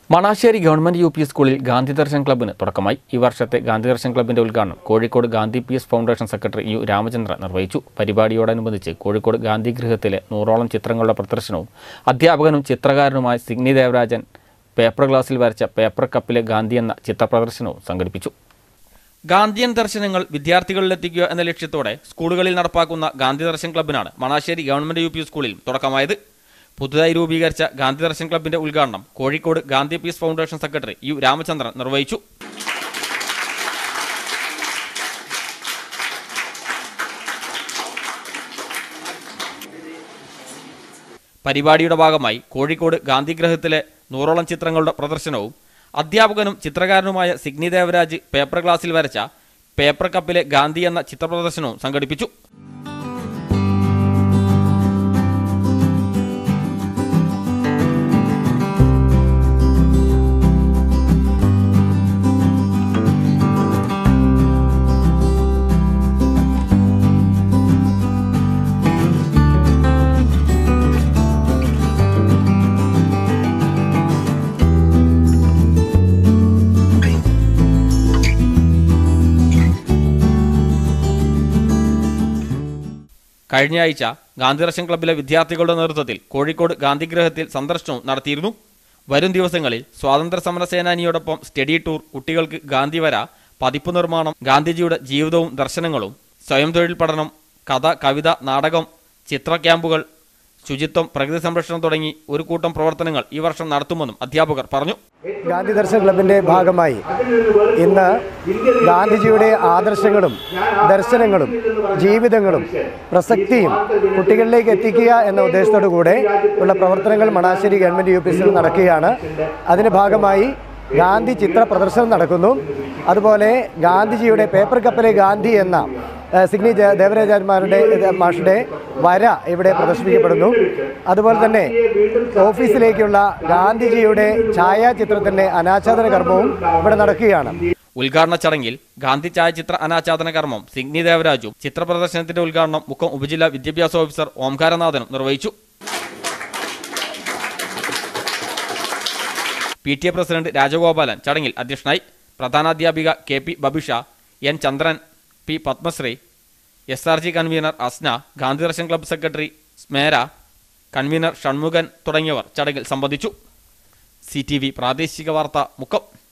Manassery government U P സ്കൂളിൽ ഗാന്ധി ദർശൻ ക്ലബ്ബിന് തുടക്കമായി ഈ വർഷത്തെ ഗാന്ധി ദർശൻ ക്ലബ്ബിന്റെ ഉദ്ഘാടനം Kozhikode Gandhi P S foundation secretary U Ramachandran നിർവഹിച്ചു പരിപാടിയോടനുബന്ധിച്ച് കോഴിക്കോട് ഗാന്ധി ഗൃഹത്തിലെ നൂറോളം ചിത്രങ്ങളുടെ പ്രദർശനവും അധ്യാപകനും ചിത്രകാരനുമായ സിഗ്നി ദേവരാജൻ പേപ്പർ ഗ്ലാസിൽ വരച്ച പേപ്പർ കപ്പിലെ ഗാന്ധി എന്ന ചിത്രപ്രദർശനവും സംഘടിപ്പിച്ചു ഗാന്ധിയൻ ദർശനങ്ങൾ വിദ്യാർത്ഥികളിലെത്തിക്കുക എന്ന ലക്ഷ്യത്തോടെ സ്കൂളുകളിൽ നടപ്പാക്കുന്ന ഗാന്ധി ദർശൻ ക്ലബ്ബിനാണ് മണാശ്ശേരി ഗവൺമെന്റ് യു പി സ്കൂളിൽ തുടക്കമായത് പുതുതായി രൂപീകരിച്ച ഗാന്ധി ദർശൻ ക്ലബ്ബിന്റെ ഉദ്ഘാടനം Kozhikode Gandhi peace foundation secretary U Ramachandran നിർവഹിച്ചു പരിപാടിയുടെ ഭാഗമായി കോഴിക്കോട് ഗാന്ധിഗ്രഹത്തിലെ നൂറോളം ചിത്രങ്ങളുടെ പ്രദർശനവും അധ്യാപകനും ചിത്രകാരനുമായ സിഗ്നി ദേവരാജ് പേപ്പർ ഗ്ലാസിൽ വരച്ച പേപ്പർ കപ്പിലെ ഗാന്ധി എന്ന ചിത്രപ്രദർശനവും സംഘടിപ്പിച്ചു കഴിഞ്ഞയാഴ്ച ഗാന്ധിദർശൻ ക്ലബ്ബിലെ വിദ്യാർത്ഥികളുടെ നേതൃത്വത്തിൽ കോഴിക്കോട് ഗാന്ധിഗ്രഹത്തിൽ സന്ദർശനവും നടത്തിയിരുന്നു വരും ദിവസങ്ങളിൽ സ്വാതന്ത്ര്യ സമര സേനാനിയോടൊപ്പം സ്റ്റഡി ടൂർ കുട്ടികൾക്ക് ഗാന്ധി വര പതിപ്പ് നിർമ്മാണം ഗാന്ധിജിയുടെ ജീവിതവും ദർശനങ്ങളും സ്വയം തൊഴിൽ പഠനം കഥ കവിത നാടകം ചിത്ര ക്യാമ്പുകൾ ശുചിത്വം പ്രകൃതി സംരക്ഷണം തുടങ്ങി ഒരു കൂട്ടം പ്രവർത്തനങ്ങൾ ഈ വർഷം നടത്തുമെന്നും അധ്യാപകർ പറഞ്ഞു ഗാന്ധി ദർശൻ ക്ലബിൻ്റെ ഭാഗമായി ഇന്ന് ഗാന്ധിജിയുടെ ആദർശങ്ങളും ദർശനങ്ങളും ജീവിതങ്ങളും പ്രസക്തിയും കുട്ടികളിലേക്ക് എത്തിക്കുക എന്ന ഉദ്ദേശത്തോടു കൂടെ ഉള്ള പ്രവർത്തനങ്ങൾ മണാശ്ശേരി ഗവൺമെൻറ് യു പി എസിൽ നടക്കുകയാണ് അതിൻ്റെ ഭാഗമായി ഗാന്ധി ചിത്ര പ്രദർശനം നടക്കുന്നു അതുപോലെ ഗാന്ധിജിയുടെ പേപ്പർ കപ്പിലെ ഗാന്ധി എന്ന ഏഹ്, സിഗ്നി ജെ- ദേവരാജന്മാരുടെ ഇത് മാഷുടെ വര ഇവിടെ പ്രദർശിപ്പിക്കപ്പെടുന്നു അതുപോലെ തന്നെ ഓഫീസിലേക്കുള്ള ഗാന്ധിജിയുടെ ഛായാചിത്രത്തിൻ്റെ അനാച്ഛാദന കർമ്മവും ഇവിടെ നടക്കുകയാണ് ഉദ്ഘാടന ചടങ്ങിൽ ഗാന്ധി ഛായാചിത്ര അനാച്ഛാദന കർമ്മം സിഗ്നി ദേവരാജും ചിത്രപ്രദർശനത്തിന്റെ ഉദ്ഘാടനം മുഖം ഉപജില്ലാ വിദ്യാഭ്യാസ ഓഫീസർ ഓംകാരനാഥനും നിർവഹിച്ചു P T A president Rajagopalan ചടങ്ങിൽ അധ്യക്ഷനായി പ്രധാനാധ്യാപിക K P Babisha N Chandran P Padmasree S R G convener Asna Gandhidarshan club secretary Smera convener Shanmukhan തുടങ്ങിയവർ ചടങ്ങിൽ സംബന്ധിച്ചു സി ടി വി പ്രാദേശിക വാർത്ത മുക്കം